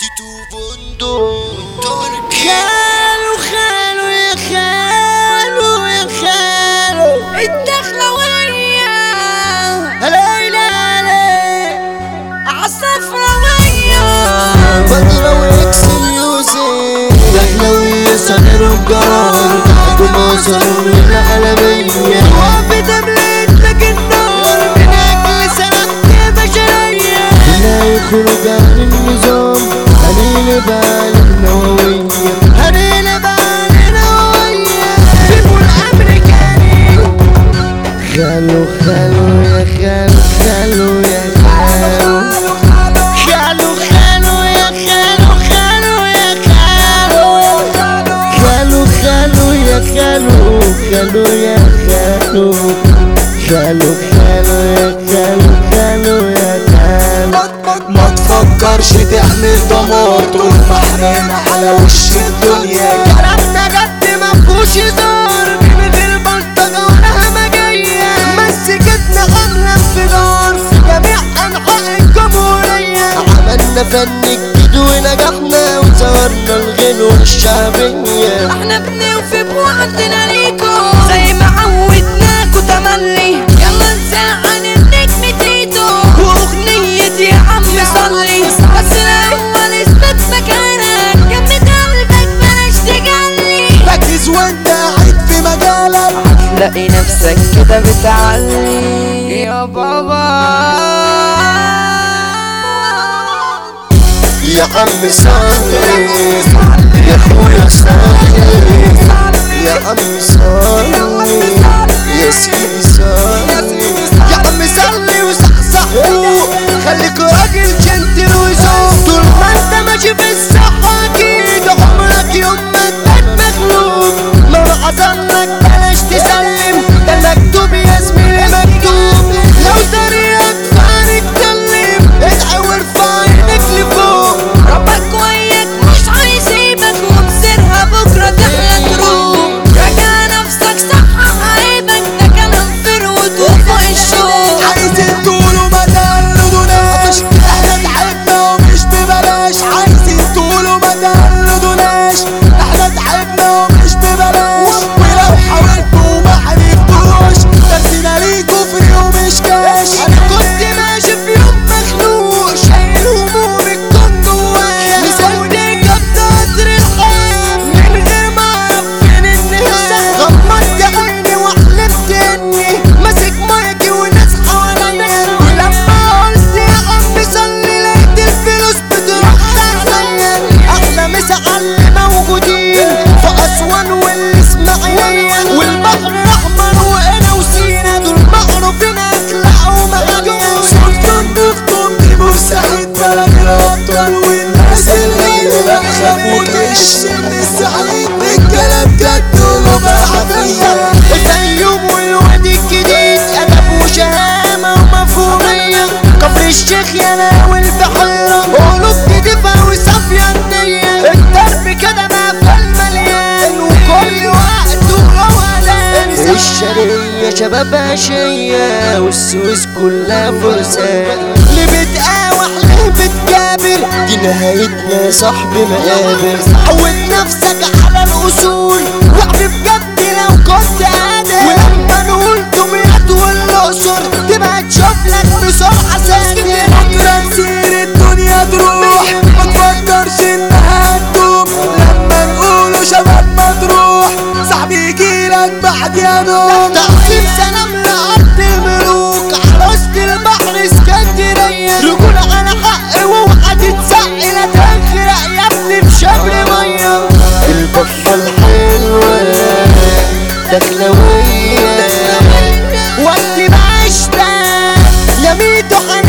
تيتو بندق تركي خالو خالو يا خالو يا خالو الدخلوية ليلى عالصفراوية بدر ويكس ميوزك دخلوية صدر وقرار تحكم وصلوا للعالمية وقفت مليت لك النار من أجل سلامتي بشرية لا يخرج عن النظام قليل بال النووية هنينا بالنا ويا فيبو الأمريكاني خالو خالو يا خالو خالو يا خالو خالو خالو يا خالو خالو يا خالو خالو خالو يا خالو خالو يا خالو خالو خالو يا خالو خالو يا خالو ما تفكرش تعمل دمار طول ما احنا على وش الدنيا كلامنا جد مفهوش هزار من غير بلطجة ولا همجية مسكتنا عاملة انفجار في جميع أنحاء الجمهورية عملنا فن جديد ونجحنا وصورنا الغنوة الشعبية احنا بنوفي بوعدنا ليكو زي ما عودناكو تملي يلا نساعد النجم تيتو واغنية يا عم صلي بس الاول اثبت مكانك جمد قلبك بلاش تجلي ركز وانت قاعد في مجالك تلاقي نفسك كده بتعلي يا بابا يا عم صلي يا اخويا صلي يا عم صلي يا سيدي صلي يا عم صلي وصحصح فوق خليك راجل جنتل وذوق طول ما انت ماشي في الصحة اكيد عمرك يوم ما تبقى مخلوق لو حصل لك بلاش تسلم ده مكتوب يا زميلي مكتوب لو طريقك فارق اتكلم ادعي وارفع ايدك لفوق ربك وياك مش هيسيبك ومصيرها بكرة تحلى تروح راجع نفسك صحح عيبك ده كلام فرود وفوق الشوق عايزين تقولوا ما تقلدوناش احنا تعبنا ومش ببلاش عايزين تقولوا ما تقلدوناش احنا تعبنا ومش ببلاش ولو حاولتوا وما عرفتوش نفسنا ليكوا فري ومش كاش انا كنت ماشي في يوم مخنوق شايل همومي تكون جوايا نزلت جبت قدر الحياة من غير ما اعرف فين النهاية غمضت عيني وحلمت اني ماسك مايكي وناس حواليا ولما قلت يا عم صلي لقيت الفلوس بتروح عليا احلى مسا على اللي موجودين في اسوان والاسماعيلية والبحر الاحمر وانا وسينا دول معروفين اخلاق ومعاني سلطان دكتور دي بورسعيد بلد الابطال والناس اللي ما خافوش من السعيد الكلام جد ولغة حقيقية الفيوم والواد الجديد ادب وشهامة ومفهومية كفر الشيخ يا والبحيرة قلوب نضيفة وصافية النية الدرب كده مقفل مليان وكل وقت وروقان الشرقية شباب عشية والسويس كلها فرسان اللي بتقاوح ليه بتكابر دي نهايتنا يا صاحبي مقابر عود نفسك على الاصول وعد بجد لو كنت قادر ولما نقول دمياط والاقصر تبقى تشوف لك بسرعه ساكن بكرة نسير الدنيا تروح ما تفكرش انها هتدوم لما نقولوا شباب مطروح صاحبي يجيلك بعد يا نوم تقسيم سلام لأرض الملوك على وسط البحر اسكندرية رجولة على حق واوعى تتسقي لا تغرق يا ابني بشبر مية البفة الحلوة دخلوية وقت ما عشت يا ميتو